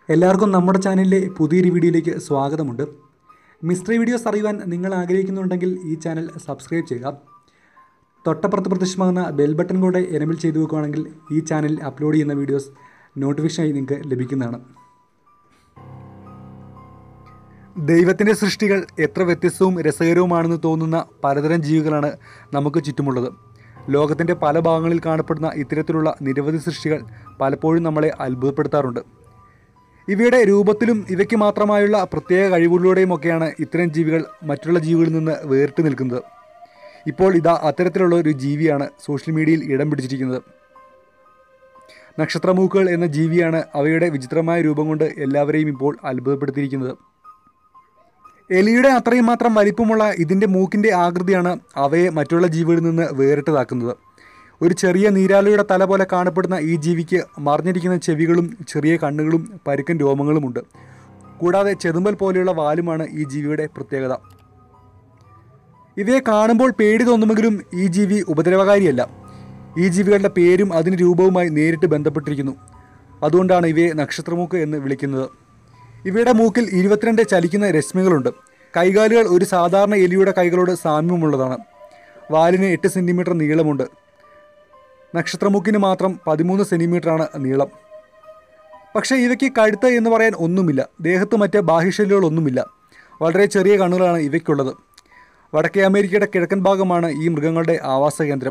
എല്ലാവർക്കും നമ്മുടെ ചാനലിലെ പുതിയൊരു വീഡിയോയിലേക്ക് സ്വാഗതമുണ്ട് മിസ്റ്ററി വീഡിയോസ് അറിയുവാൻ നിങ്ങൾ ആഗ്രഹിക്കുന്നുണ്ടെങ്കിൽ ഈ ചാനൽ സബ്സ്ക്രൈബ് ചെയ്യുക തൊട്ടപ്പുറത്ത് പ്രത്യക്ഷമാകുന്ന ബെൽ ബട്ടൺ കൂടെ എനബിൾ ചെയ്തു വെക്കുകയാണെങ്കിൽ ഈ ചാനലിൽ അപ്ലോഡ് ചെയ്യുന്ന വീഡിയോസ് നോട്ടിഫിക്കേഷനായി നിങ്ങൾക്ക് ലഭിക്കുന്നതാണ് ദൈവത്തിൻ്റെ സൃഷ്ടികൾ എത്ര വ്യത്യസ്തവും രസകരവുമാണെന്ന് തോന്നുന്ന പലതരം ജീവികളാണ് നമുക്ക് ചുറ്റുമുള്ളത് ലോകത്തിൻ്റെ പല ഭാഗങ്ങളിൽ കാണപ്പെടുന്ന ഇത്തരത്തിലുള്ള നിരവധി സൃഷ്ടികൾ പലപ്പോഴും നമ്മളെ അത്ഭുതപ്പെടുത്താറുണ്ട് ഇവയുടെ രൂപത്തിലും ഇവയ്ക്ക് മാത്രമായുള്ള പ്രത്യേക കഴിവുകളിലൂടെയുമൊക്കെയാണ് ഇത്തരം ജീവികൾ മറ്റുള്ള ജീവികളിൽ നിന്ന് വേറിട്ട് നിൽക്കുന്നത് ഇപ്പോൾ ഇതാ അത്തരത്തിലുള്ള ഒരു ജീവിയാണ് സോഷ്യൽ മീഡിയയിൽ ഇടം പിടിച്ചിരിക്കുന്നത് നക്ഷത്രമൂക്കുകൾ എന്ന ജീവിയാണ് അവയുടെ വിചിത്രമായ രൂപം കൊണ്ട് എല്ലാവരെയും ഇപ്പോൾ അത്ഭുതപ്പെടുത്തിയിരിക്കുന്നത് എലിയുടെ അത്രയും മാത്രം വലിപ്പമുള്ള ഇതിൻ്റെ മൂക്കിൻ്റെ ആകൃതിയാണ് അവയെ മറ്റുള്ള ജീവികളിൽ നിന്ന് വേറിട്ടതാക്കുന്നത് ഒരു ചെറിയ നീരാളിയുടെ തല പോലെ കാണപ്പെടുന്ന ഈ ജീവിക്ക് മറിഞ്ഞിരിക്കുന്ന ചെവികളും ചെറിയ കണ്ണുകളും പരുക്കൻ രോമങ്ങളുമുണ്ട് കൂടാതെ ചെതുമ്പൽ പോലെയുള്ള വാലുമാണ് ഈ ജീവിയുടെ പ്രത്യേകത ഇവയെ കാണുമ്പോൾ പേടി തോന്നുമെങ്കിലും ഈ ജീവി ഉപദ്രവകാരിയല്ല ഈ ജീവികളുടെ പേരും അതിന് രൂപവുമായി നേരിട്ട് ബന്ധപ്പെട്ടിരിക്കുന്നു അതുകൊണ്ടാണ് ഇവയെ നക്ഷത്രമൂക്ക് എന്ന് വിളിക്കുന്നത് ഇവയുടെ മൂക്കിൽ ഇരുപത്തിരണ്ട് ചലിക്കുന്ന രശ്മികളുണ്ട് കൈകാലുകൾ ഒരു സാധാരണ എലിയുടെ കൈകളോട് സാമ്യമുള്ളതാണ് വാലിന് എട്ട് സെൻറ്റിമീറ്റർ നീളമുണ്ട് നക്ഷത്രമുക്കിന് മാത്രം പതിമൂന്ന് സെൻറ്റിമീറ്ററാണ് നീളം പക്ഷേ ഇവയ്ക്ക് കഴുത്ത് എന്ന് പറയാൻ ഒന്നുമില്ല ദേഹത്ത് മറ്റ് ബാഹ്യശല്യങ്ങളൊന്നുമില്ല വളരെ ചെറിയ കണ്ണുകളാണ് ഇവയ്ക്കുള്ളത് വടക്കേ അമേരിക്കയുടെ കിഴക്കൻ ഭാഗമാണ് ഈ മൃഗങ്ങളുടെ ആവാസ കേന്ദ്രം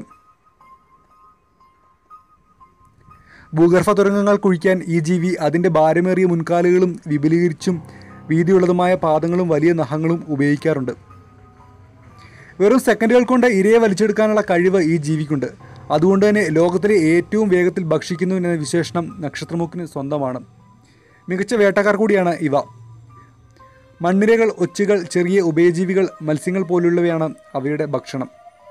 ഭൂഗർഭ തുരങ്കങ്ങൾ കുഴിക്കാൻ ഈ ജീവി അതിൻ്റെ ഭാരമേറിയ മുൻകാലുകളും വിപുലീകരിച്ചും വീതിയുള്ളതുമായ പാദങ്ങളും വലിയ നഖങ്ങളും ഉപയോഗിക്കാറുണ്ട് വെറും സെക്കൻഡുകൾ കൊണ്ട് ഇരയെ വലിച്ചെടുക്കാനുള്ള കഴിവ് ഈ ജീവിക്കുണ്ട് അതുകൊണ്ട് തന്നെ ലോകത്തിലെ ഏറ്റവും വേഗത്തിൽ ഭക്ഷിക്കുന്നു എന്ന വിശേഷണം നക്ഷത്രമുക്കിന് സ്വന്തമാണ് മികച്ച വേട്ടക്കാർ കൂടിയാണ് ഇവ മണ്ണിരകൾ ഒച്ചുകൾ ചെറിയ ഉഭയജീവികൾ മത്സ്യങ്ങൾ പോലുള്ളവയാണ് അവയുടെ ഭക്ഷണം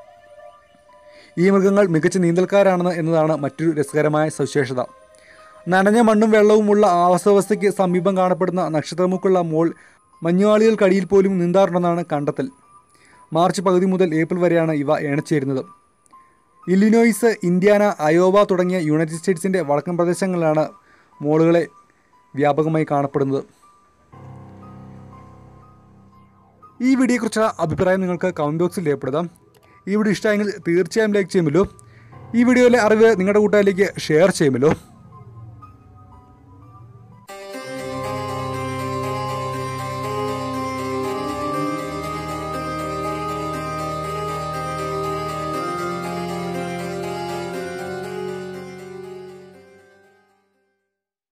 ഈ മൃഗങ്ങൾ മികച്ച നീന്തൽക്കാരാണെന്ന് എന്നതാണ് മറ്റൊരു രസകരമായ സവിശേഷത നനഞ്ഞ മണ്ണും വെള്ളവുമുള്ള ആവാസവ്യവസ്ഥയ്ക്ക് സമീപം കാണപ്പെടുന്ന നക്ഷത്രമുക്കുള്ള മോൾ മഞ്ഞുവാളികൾക്കടിയിൽ പോലും നീന്താറുണ്ടെന്നാണ് കണ്ടെത്തൽ മാർച്ച് പകുതി മുതൽ ഏപ്രിൽ വരെയാണ് ഇവ ഇണച്ചേരുന്നത് ഇല്ലിനോയ്സ് ഇന്ത്യാന അയോവ തുടങ്ങിയ യുണൈറ്റഡ് സ്റ്റേറ്റ്സിൻ്റെ വടക്കൻ പ്രദേശങ്ങളിലാണ് മോളുകളെ വ്യാപകമായി കാണപ്പെടുന്നത് ഈ വീഡിയോയെക്കുറിച്ചുള്ള അഭിപ്രായം നിങ്ങൾക്ക് കമൻറ്റ് ബോക്സിൽ രേഖപ്പെടുത്താം ഈ വീഡിയോ ഇഷ്ടമായെങ്കിൽ തീർച്ചയായും ലൈക്ക് ചെയ്യുമല്ലോ ഈ വീഡിയോയിലെ അറിവ് നിങ്ങളുടെ കൂട്ടുകാരിലേക്ക് ഷെയർ ചെയ്യുമല്ലോ